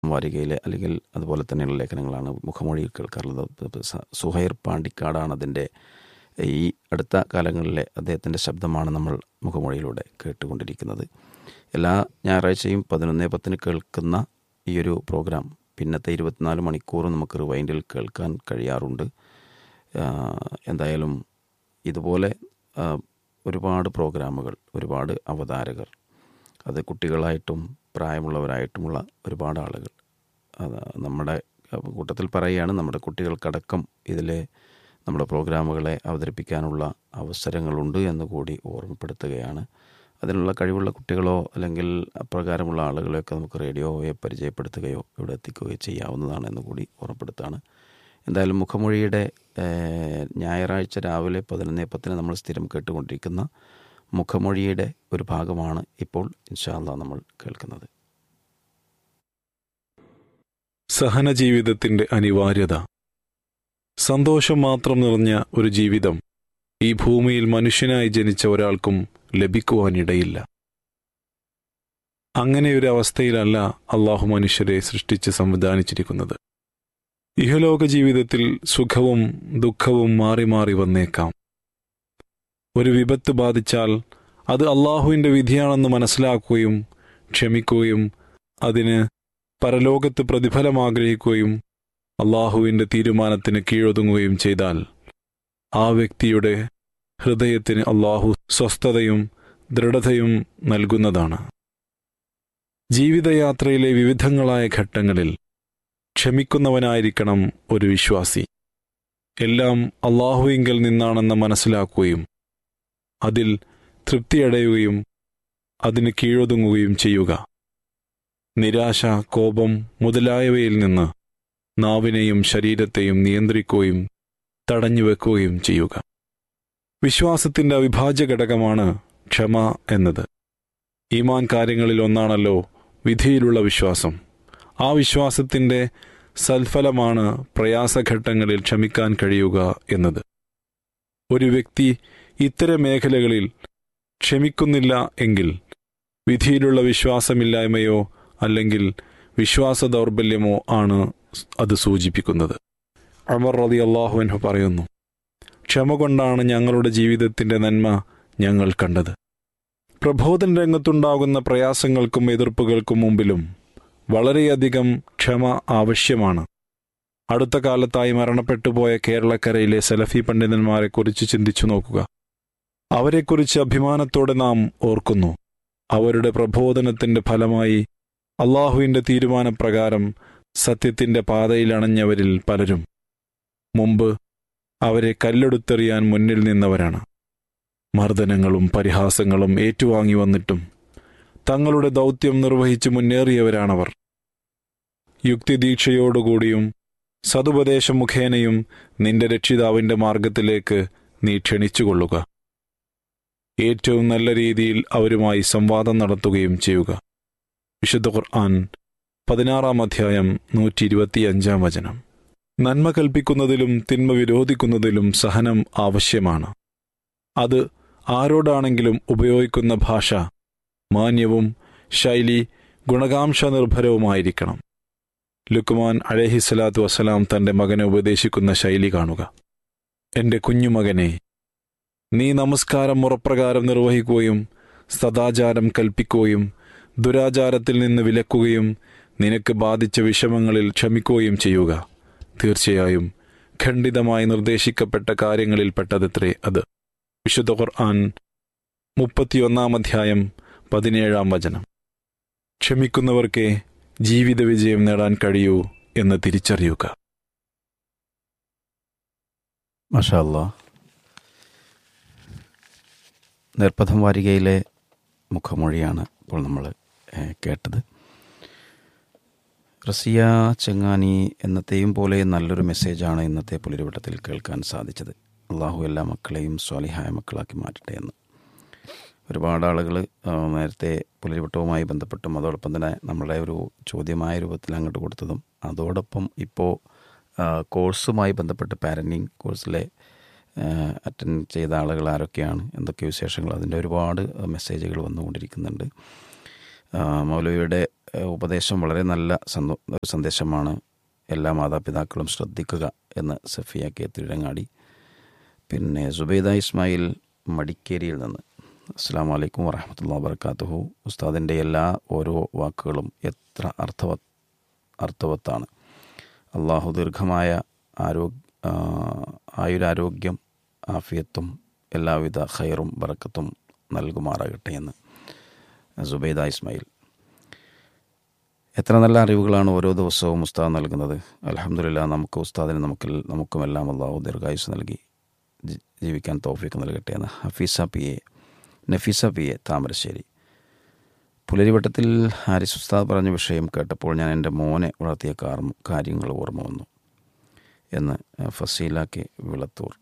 വാരികയിലെ അല്ലെങ്കിൽ അതുപോലെ തന്നെയുള്ള ലേഖനങ്ങളാണ് മുഖമൊഴി കേൾക്കാറുള്ളത് സ- സുഹൈർ പാണ്ടിക്കാടാണ് അതിൻ്റെ ഈ അടുത്ത കാലങ്ങളിലെ അദ്ദേഹത്തിൻ്റെ ശബ്ദമാണ് നമ്മൾ മുഖമൊഴിയിലൂടെ കേട്ടുകൊണ്ടിരിക്കുന്നത് എല്ലാ ഞായറാഴ്ചയും പതിനൊന്നേ പത്തിന് കേൾക്കുന്ന ഈ ഒരു പ്രോഗ്രാം പിന്നത്തെ ഇരുപത്തിനാല് മണിക്കൂർ നമുക്ക് റിവൈൻഡിൽ കേൾക്കാൻ കഴിയാറുണ്ട് ആ, എന്തായാലും ഇതുപോലെ ആ, ഒരുപാട് പ്രോഗ്രാമുകൾ ഒരുപാട് അവതാരകർ അത് കുട്ടികളായിട്ടും പ്രായമുള്ളവരായിട്ടുമുള്ള ഒരുപാട് ആളുകൾ അത് നമ്മുടെ കൂട്ടത്തിൽ പറയുകയാണ് നമ്മുടെ കുട്ടികൾക്കടക്കം ഇതിലെ നമ്മുടെ പ്രോഗ്രാമുകളെ അവതരിപ്പിക്കാനുള്ള അവസരങ്ങളുണ്ട് എന്ന് കൂടി ഓർമ്മപ്പെടുത്തുകയാണ് അതിനുള്ള കഴിവുള്ള കുട്ടികളോ അല്ലെങ്കിൽ അപ്രകാരമുള്ള ആളുകളെയൊക്കെ നമുക്ക് റേഡിയോയെ പരിചയപ്പെടുത്തുകയോ ഇവിടെ എത്തിക്കുകയോ ചെയ്യാവുന്നതാണ് എന്ന് കൂടി ഓർമ്മപ്പെടുത്താണ് എന്തായാലും മുഖമൊഴിയുടെ ഏഹ്, ഞായറാഴ്ച രാവിലെ പതിനൊന്നേ പത്തിന് നമ്മൾ സ്ഥിരം കേട്ടുകൊണ്ടിരിക്കുന്ന മുഖമൊഴിയുടെ ഒരു ഭാഗമാണ് ഇപ്പോൾ ഇൻഷാല്ല നമ്മൾ കേൾക്കുന്നത് സഹനജീവിതത്തിന്റെ അനിവാര്യത സന്തോഷം മാത്രം നിറഞ്ഞ ഒരു ജീവിതം ഈ ഭൂമിയിൽ മനുഷ്യനായി ജനിച്ച ഒരാൾക്കും ലഭിക്കുവാനിടയില്ല അങ്ങനെ ഒരു അവസ്ഥയിലല്ല അള്ളാഹു മനുഷ്യരെ സൃഷ്ടിച്ച് സംവിധാനിച്ചിരിക്കുന്നത് ഇഹലോക ജീവിതത്തിൽ സുഖവും ദുഃഖവും മാറി മാറി വന്നേക്കാം ഒരു വിപത്ത് ബാധിച്ചാൽ അത് അള്ളാഹുവിൻ്റെ വിധിയാണെന്ന് മനസ്സിലാക്കുകയും ക്ഷമിക്കുകയും അതിന് പരലോകത്ത് പ്രതിഫലം ആഗ്രഹിക്കുകയും അള്ളാഹുവിൻ്റെ തീരുമാനത്തിന് കീഴൊതുങ്ങുകയും ചെയ്താൽ ആ വ്യക്തിയുടെ ഹൃദയത്തിന് അള്ളാഹു സ്വസ്ഥതയും ദൃഢതയും നൽകുന്നതാണ് ജീവിതയാത്രയിലെ വിവിധങ്ങളായ ഘട്ടങ്ങളിൽ ക്ഷമിക്കുന്നവനായിരിക്കണം ഒരു വിശ്വാസി എല്ലാം അള്ളാഹുവിങ്കൽ നിന്നാണെന്ന് മനസ്സിലാക്കുകയും അതിൽ തൃപ്തിയടയുകയും അതിന് കീഴൊതുങ്ങുകയും ചെയ്യുക നിരാശ കോപം മുതലായവയിൽ നിന്ന് നാവിനെയും ശരീരത്തെയും നിയന്ത്രിക്കുകയും തടഞ്ഞുവെക്കുകയും ചെയ്യുക വിശ്വാസത്തിന്റെ അവിഭാജ്യ ഘടകമാണ് ക്ഷമ എന്നത് ഈമാൻ കാര്യങ്ങളിൽ ഒന്നാണല്ലോ വിധിയിലുള്ള വിശ്വാസം ആ വിശ്വാസത്തിന്റെ സൽഫലമാണ് പ്രയാസഘട്ടങ്ങളിൽ ക്ഷമിക്കാൻ കഴിയുക എന്നത് ഒരു വ്യക്തി ഇത്തരം മേഖലകളിൽ ക്ഷമിക്കുന്നില്ല എങ്കിൽ വിധിയിലുള്ള വിശ്വാസമില്ലായ്മയോ അല്ലെങ്കിൽ വിശ്വാസ ദൗർബല്യമോ ആണ് അത് സൂചിപ്പിക്കുന്നത് അമർ റതി അള്ളാഹുവിൻഹു പറയുന്നു ക്ഷമ കൊണ്ടാണ് ഞങ്ങളുടെ ജീവിതത്തിന്റെ നന്മ ഞങ്ങൾ കണ്ടത് പ്രബോധന രംഗത്തുണ്ടാകുന്ന പ്രയാസങ്ങൾക്കും എതിർപ്പുകൾക്കും മുമ്പിലും വളരെയധികം ക്ഷമ ആവശ്യമാണ് അടുത്ത കാലത്തായി മരണപ്പെട്ടുപോയ കേരളക്കരയിലെ സലഫി പണ്ഡിതന്മാരെക്കുറിച്ച് ചിന്തിച്ചു നോക്കുക അവരെക്കുറിച്ച് അഭിമാനത്തോടെ നാം ഓർക്കുന്നു അവരുടെ പ്രബോധനത്തിന്റെ ഫലമായി അള്ളാഹുവിന്റെ തീരുമാനപ്രകാരം സത്യത്തിന്റെ പാതയിൽ അണഞ്ഞവരിൽ പലരും മുമ്പ് അവരെ കല്ലെടുത്തെറിയാൻ മുന്നിൽ നിന്നവരാണ് മർദ്ദനങ്ങളും പരിഹാസങ്ങളും ഏറ്റുവാങ്ങി വന്നിട്ടും തങ്ങളുടെ ദൗത്യം നിർവഹിച്ചു മുന്നേറിയവരാണവർ യുക്തിദീക്ഷയോടുകൂടിയും സതുപദേശം മുഖേനയും നിന്റെ രക്ഷിതാവിന്റെ മാർഗത്തിലേക്ക് നീ ക്ഷണിച്ചുകൊള്ളുക ഏറ്റവും നല്ല രീതിയിൽ അവരുമായി സംവാദം നടത്തുകയും ചെയ്യുക വിശുദ്ധ ഖുർആൻ പതിനാറാം അധ്യായം നൂറ്റി ഇരുപത്തിയഞ്ചാം വചനം നന്മ കൽപ്പിക്കുന്നതിലും തിന്മ വിരോധിക്കുന്നതിലും സഹനം ആവശ്യമാണ് അത് ആരോടാണെങ്കിലും ഉപയോഗിക്കുന്ന ഭാഷ മാന്യവും ശൈലി ഗുണകാംക്ഷ നിർഭരവുമായിരിക്കണം ലുക്മാൻ അലഹിസ്സലാത്തു വസ്സലാം തന്റെ മകനെ ഉപദേശിക്കുന്ന ശൈലി കാണുക എന്റെ കുഞ്ഞുമകനെ നീ നമസ്കാരം മുറപ്രകാരം നിർവഹിക്കുകയും സദാചാരം കൽപ്പിക്കുകയും ദുരാചാരത്തിൽ നിന്ന് വിലക്കുകയും നിനക്ക് ബാധിച്ച വിഷമങ്ങളിൽ ക്ഷമിക്കുകയും ചെയ്യുക തീർച്ചയായും ഖണ്ഡിതമായി നിർദ്ദേശിക്കപ്പെട്ട കാര്യങ്ങളിൽപ്പെട്ടതത്രേ അത് വിശുദ്ധ ഖുർആൻ മുപ്പത്തിയൊന്നാം അധ്യായം പതിനേഴാം വചനം ക്ഷമിക്കുന്നവർക്കേ ജീവിത വിജയം നേടാൻ കഴിയൂ എന്ന് തിരിച്ചറിയുക മഷാല്ല നിർപ്പഥം വാരികയിലെ മുഖമൊഴിയാണ് ഇപ്പോൾ നമ്മൾ ഏഹ്, കേട്ടത് റസിയ ചെങ്ങാനി എന്നത്തെയും പോലെ നല്ലൊരു മെസ്സേജാണ് ഇന്നത്തെ പുലരിവട്ടത്തിൽ കേൾക്കാൻ സാധിച്ചത് അള്ളാഹു എല്ലാ മക്കളെയും സ്വാലിഹായ മക്കളാക്കി മാറ്റട്ടെ എന്ന് ഒരുപാട് ആളുകൾ നേരത്തെ പുലരിവട്ടവുമായി ബന്ധപ്പെട്ടും അതോടൊപ്പം തന്നെ നമ്മളുടെ ഒരു ചോദ്യമായ രൂപത്തിൽ അങ്ങോട്ട് കൊടുത്തതും അതോടൊപ്പം ഇപ്പോൾ കോഴ്സുമായി ബന്ധപ്പെട്ട് പാരൻറ്റിങ് കോഴ്സിലെ അറ്റൻഡ് ചെയ്ത ആളുകൾ ആരൊക്കെയാണ് എന്തൊക്കെ വിശേഷങ്ങൾ അതിൻ്റെ ഒരുപാട് മെസ്സേജുകൾ വന്നുകൊണ്ടിരിക്കുന്നുണ്ട് ആ, മൗലവിയുടെ ഏഹ്, ഉപദേശം വളരെ നല്ല സന്തോ ഒരു സന്ദേശമാണ് എല്ലാ മാതാപിതാക്കളും ശ്രദ്ധിക്കുക എന്ന് സഫിയ കെ തിരുരങ്ങാടി പിന്നെ സുബൈദ ഇസ്മായിൽ മടിക്കേരിയിൽ നിന്ന് അസ്സാം വലൈക്കും വറഹമത്തല്ലാ വർക്കാത്തുഹു ഉസ്താദിൻ്റെ എല്ലാ ഓരോ വാക്കുകളും എത്ര അർത്ഥവ അർത്ഥവത്താണ് അള്ളാഹു ദീർഘമായ ആരോഗ്യ ആയുരാരോഗ്യം ആഫിയത്തും എല്ലാവിധ ഖൈറും ബറക്കത്തും നൽകുമാറാകട്ടെ എന്ന് സുബൈദ ഇസ്മായിൽ എത്ര നല്ല അറിവുകളാണ് ഓരോ ദിവസവും ഉസ്താദ് നൽകുന്നത് അലഹമില്ല നമുക്ക് ഉസ്താദിന് നമുക്ക് നമുക്കുമെല്ലാം അള്ളാഹു ദീർഘായുസ് നൽകി ജി- ജീവിക്കാൻ തോഫിക്ക് നൽകട്ടെ എന്ന് Hafeesa P A Nafeesa P A Thamarassery പുലരിവട്ടത്തിൽ ഹാരിസ് ഉസ്താദ് പറഞ്ഞ വിഷയം കേട്ടപ്പോൾ ഞാൻ എൻ്റെ മോനെ വളർത്തിയ കാർ കാര്യങ്ങൾ ഓർമ്മ വന്നു എന്ന് ഫസീല കെ വിളത്തൂർ